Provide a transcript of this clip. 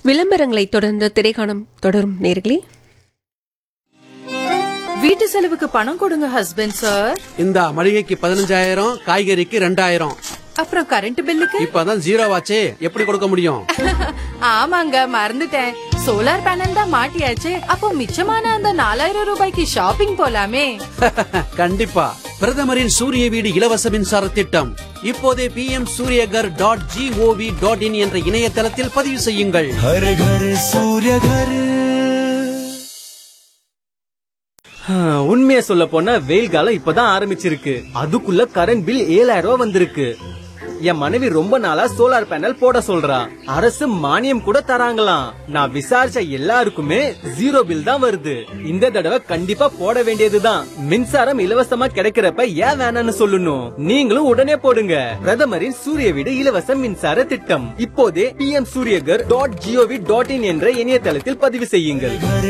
விளம்பரங்களை தொடர்ந்து திரைக்காணம் தொடரும் நேர்களே வீட்டு செலவுக்கு பணம் கொடுங்க ஹஸ்பண்ட் சார் இந்த மளிகைக்கு பதினஞ்சாயிரம் காய்கறிக்கு ரெண்டாயிரம் அப்புறம் கரண்ட் பில்லுக்கு இப்பதான் ஜீரோ ஆச்சே எப்படி கொடுக்க முடியும் ஆமாங்க மறந்துட்டேன் சோலார் பேனல் தான் மாட்டியாச்சு அப்போ மிச்சமான அந்த நாலாயிரம் ரூபாய்க்கு ஷாப்பிங் போலாமே கண்டிப்பா பிரதமரின் சூரிய வீடு இலவச மின்சார திட்டம் இப்போதே P M Suryaghar dot G O V dot in என்ற இணையதளத்தில் பதிவு செய்யுங்கள் हर घर सूर्य घर உண்மையை சொல்ல போனா வெயில் காலம் இப்பதான் ஆரம்பிச்சிருக்கு அதுக்குள்ள கரண்ட் பில் ஏழாயிரம் ரூபாய் வந்திருக்கு என் மனைவி ரொம்ப நாளா சோலார் பேனல் போட சொல்றா அரசு மானியம் கூட தராங்களாம் நான் விசாரிச்ச எல்லாருக்குமே ஜீரோ பில் தான் வருது இந்த தடவை கண்டிப்பா போட வேண்டியதுதான் மின்சாரம் இலவசமா கிடைக்கிறப்ப ஏன் வேணாம்னு சொல்லணும் நீங்களும் உடனே போடுங்க பிரதமரின் சூரிய வீடு இலவச மின்சார திட்டம் இப்போதே P M Suryaghar dot G O V dot in என்ற இணையதளத்தில் பதிவு செய்யுங்கள் घर